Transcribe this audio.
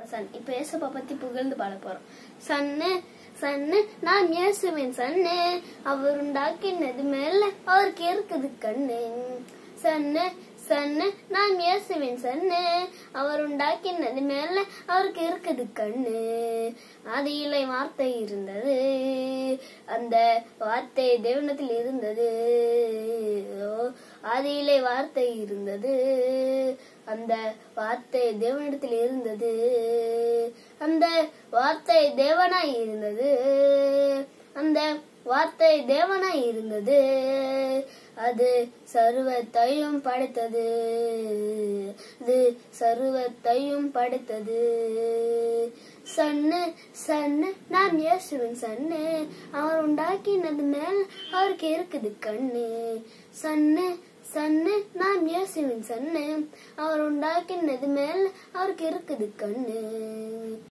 Sun இப்ப ஏசப்பா பத்தி புகழ்ந்து பாட போறோம் சன்னு சன்னு நான் இயேசுவின் சன்னு அவர் உண்டாக்கினது மேல அவருக்கு இருக்குது கண்ணு சன்னு சன்னு நான் இயேசுவின் சன்னு அவர் உண்டாக்கினது மேல அவருக்கு இருக்குது கண்ணு ஆதியிலே வார்த்தை இருந்தது அந்த வார்த்தை தேவனத்தில் இருந்தது ஓ, ஆதியிலே வார்த்தை இருந்தது அந்த வார்த்தை தேவனிடத்தில் இருந்தது அந்த வார்த்தை தேவனாய் இருந்தது அந்த வார்த்தை தேவனாய் இருந்தது அது சர்வத்தையும் படைத்தது அது சர்வத்தையும் படைத்தது சன்னு சன்னு நான் இயேசுவின் சன்னு அவர் உண்டாக்கினது மேல் அவருக்கு இருக்குது கண்ணு சன்னு சன்னு நான் இயேசுவின் சன்னு அவர் உண்டாக்கினது மேல் அவருக்கு இருக்குது கண்ணு